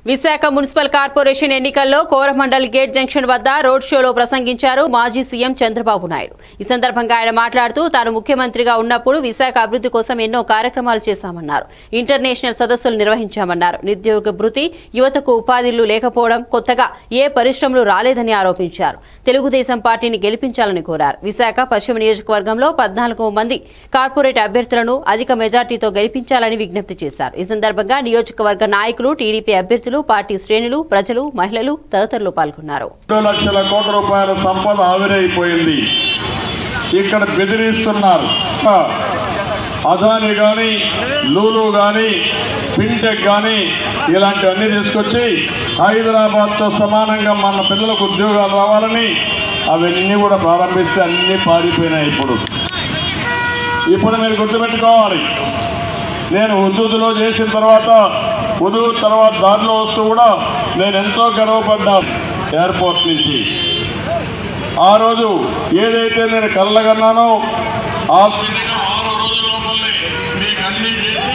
Visakha municipal corporation ఎన్నికల్లో Coromandel gate junction వద్ద road షోలో ప్రసంగించారు మాజీ సీఎం చంద్రబాబు నాయుడు ఈ సందర్భంగా ఆయన మాట్లాడుతూ తాను ముఖ్యమంత్రిగా ఉన్నప్పుడు విశాఖ అభివృద్ధి కోసం ఎన్నో కార్యక్రమాలు చేశామన్నారు ఇంటర్నేషనల్ సదస్సులు నిర్వహించామన్నారు నిరుద్యోగ భృతి యువతకు ఉపాధిలు లేకపోవడం కొత్తగా ఏ పరిశ్రమలు రాలేదని ఆరోపించారు తెలుగుదేశం పార్టీని గెలిపించాలని కోరారు విశాఖ పశ్చిమ నియోజకవర్గంలో పద్నాలుగు మంది కార్పొరేట్ అభ్యర్థులను అధిక మెజార్టీతో గెలిపించాలని విజ్ఞప్తి చేశారు ఈ సందర్భంగా నియోజకవర్గ నాయకులు టీడీపీ అభ్యర్థులు పార్టీ శ్రేణులు ప్రజలు మహిళలు తదితరులు పాల్గొన్నారు రెండు లక్షల కోట్ల రూపాయల సంపద ఆవిరైపోయింది ఇక్కడ బెదిరిస్తున్నారు అదాని కానీ లూలు కానీ ఫిన్టెక్ కానీ ఇలాంటివన్నీ తీసుకొచ్చి హైదరాబాద్తో సమానంగా మన పిల్లలకు ఉద్యోగాలు రావాలని అవన్నీ కూడా ప్రారంభిస్తే అన్నీ పారిపోయినాయి ఇప్పుడు ఇప్పుడు మీరు గుర్తుపెట్టుకోవాలి నేను ఉద్దులో చేసిన తర్వాత ఉదు తర్వాత దారిలో వస్తూ కూడా నేను ఎంతో గర్వపడ్డాను ఎయిర్పోర్ట్ నుంచి ఆ రోజు ఏదైతే నేను కళ్ళగన్నానో ఆ ఆరు రోజుల లోపలనే మీకు అన్నీ చేసి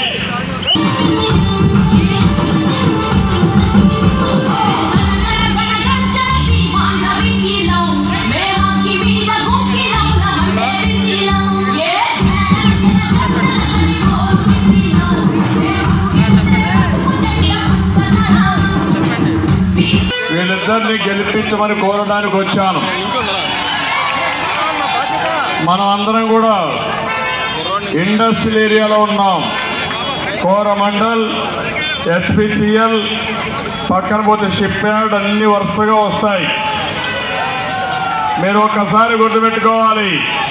వీళ్ళిద్దరిని గెలిపించమని కోరడానికి వచ్చాను మనం అందరం కూడా ఇండస్ట్రియల్ ఏరియాలో ఉన్నాం కోరమండల్ హెచ్పిసిఎల్ పక్కన పోతే షిప్ యార్డ్ అన్ని వరుసగా వస్తాయి మీరు ఒక్కసారి గుర్తుపెట్టుకోవాలి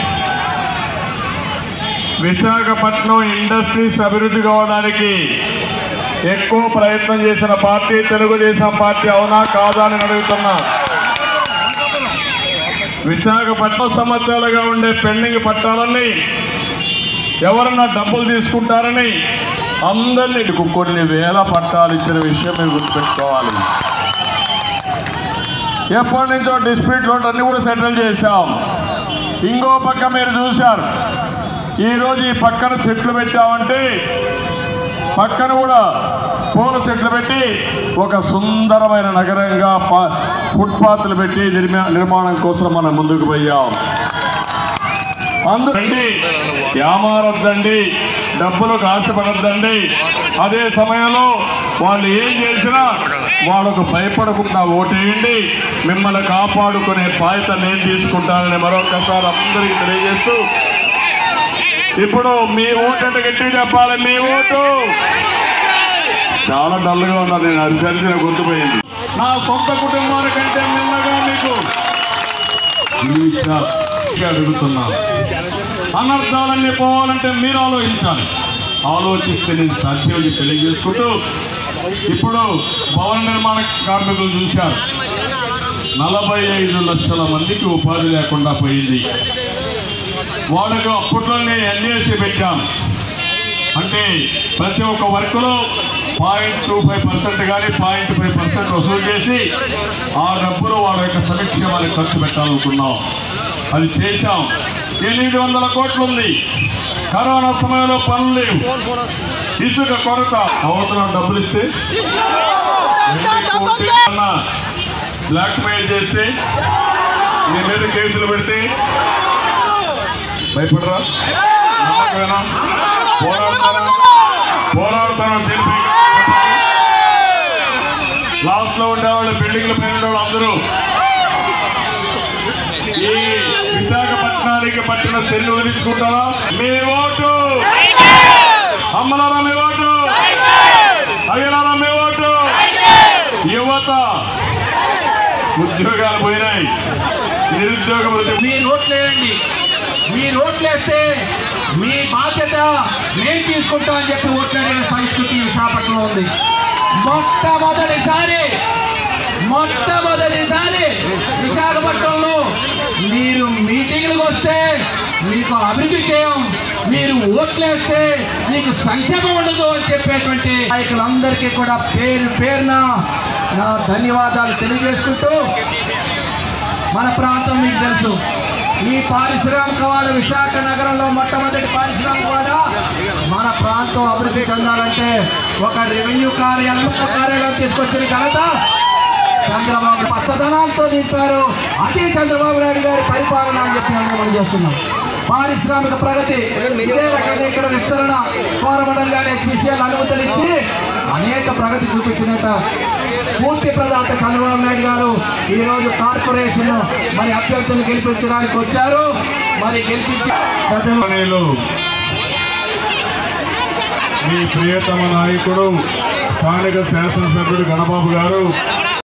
విశాఖపట్నం ఇండస్ట్రీస్ అభివృద్ధి కావడానికి ఎక్కువ ప్రయత్నం చేసిన పార్టీ తెలుగుదేశం పార్టీ అవునా కాదా అని అడుగుతున్నా విశాఖపట్నం సంవత్సరాలుగా ఉండే పెండింగ్ పట్టాలన్నీ ఎవరన్నా డబ్బులు తీసుకుంటారని అందరినీ కొన్ని వేల పట్టాలు ఇచ్చిన విషయం మీరు గుర్తుపెట్టుకోవాలి ఎప్పటి నుంచో డిస్ప్యూట్లు అన్ని కూడా సెటిల్ చేశాం ఇంకో పక్క మీరు చూశారు ఈరోజు ఈ పక్కన చెట్లు పెట్టామంటే పక్కన కూడా పూల చెట్లు పెట్టి ఒక సుందరమైన నగరంగా ప- ఫుట్పాత్లు పెట్టి నిర్మా- నిర్మాణం కోసం మనం ముందుకు పోయాం అందుకండి యామారొద్దండి డబ్బులకు ఆశపడద్దండి అదే సమయంలో వాళ్ళు ఏం చేసినా వాళ్ళకు భయపడకుండా ఓటేయండి మిమ్మల్ని కాపాడుకునే బాధ్యత నేను తీసుకుంటానని మరొకసారి అందరికీ తెలియజేస్తూ ఇప్పుడు మీ ఓటు అంటే గట్టిగా చెప్పాలి మీ ఓటు చాలా డల్గా ఉన్నారు నేను అరిసరిసిన గుర్తుపోయింది నా సొంత కుటుంబానికంటే నిన్నగా మీకు ఈ విషయాలు అడుగుతున్నాను అనర్థాలన్నీ పోవాలంటే మీరు ఆలోచించాలి ఆలోచిస్తే నేను సత్యం తెలియజేసుకుంటూ ఇప్పుడు భవన నిర్మాణ కార్మికులు చూశారు నలభై ఐదు లక్షల మందికి ఉపాధి లేకుండా పోయింది వాళ్ళకు అప్పట్లోనే ఎన్ఏసి పెట్టాం అంటే ప్రతి ఒక్క వర్క్లో పాయింట్ టూ ఫైవ్ పర్సెంట్ కానీ పాయింట్ ఫైవ్ పర్సెంట్ వసూలు చేసి ఆ డబ్బులు వాళ్ళ యొక్క సంక్షేమానికి ఖర్చు పెట్టాలనుకున్నాం అది చేశాం ఎనిమిది వందల కోట్లు ఉంది కరోనా సమయంలో పనులు లేవు ఇసుక కొరత అవతల డబ్బులు ఇస్తే బ్లాక్ మెయిల్ చేస్తే నీ మీద కేసులు పెడితే భయపడరా నమ్మకమేనా పోరాడతారా పోరాడతారా చెప్పి లాస్ట్ లో ఉండేవాళ్ళు బిల్డింగ్ల పైన ఉండేవాళ్ళు అందరూ ఈ విశాఖపట్నానికి పట్టిన సెల్లు వదిలించుకుంటారా మీ ఓటు అమ్మలారా మీ ఓటు అయ్యలారా మీ ఓటు యువత ఉద్యోగాలు పోయినాయి నిరుద్యోగ వృద్ధి మీరు ఓట్లేయండి మీరు ఓట్లేస్తే మీ బాధ్యత నేను తీసుకుంటా అని చెప్పి ఓట్లేడిన సంస్కృతి విశాఖపట్నంలో ఉంది మొట్టమొదటిసారి మొట్టమొదటిసారి విశాఖపట్నంలో మీరు మీటింగ్లకు వస్తే మీకు అభివృద్ధి చేయం మీరు ఓట్లేస్తే మీకు సంక్షేమం ఉండదు అని చెప్పేటువంటి నాయకులందరికీ కూడా పేరు పేరున నా ధన్యవాదాలు తెలియజేసుకుంటూ మన ప్రాంతం మీకు తెలుసు ఈ పారిశ్రామికవాడ విశాఖ నగరంలో మొట్టమొదటి పారిశ్రామికవాడ మన ప్రాంతం అభివృద్ధి చెందాలంటే ఒక రెవెన్యూ కార్యాలయం కార్యాలయం తీసుకొచ్చిన ఘనత చంద్రబాబు పచ్చదనాలతో నింపారు అదే చంద్రబాబు నాయుడు గారి పరిపాలన అని చెప్పి మనం చేస్తున్నాం పారిశ్రామిక ప్రగతి ఇదే రకంగా ఇక్కడ విస్తరణ కోరమండలం కానీ విషయాలు అనుమతులు ఇచ్చి అనేక ప్రగతి చూపించినట్ట పూర్తి ప్రదాత చంద్రబాబు నాయుడు గారు ఈ రోజు కార్పొరేషన్ మరి అభ్యర్థులు గెలిపించడానికి వచ్చారు మరి గెలిపించి ప్రజలు గౌరవనీయులు మీ ప్రియతమ నాయకుడు స్థానిక శాసనసభ్యుడు గణబాబు గారు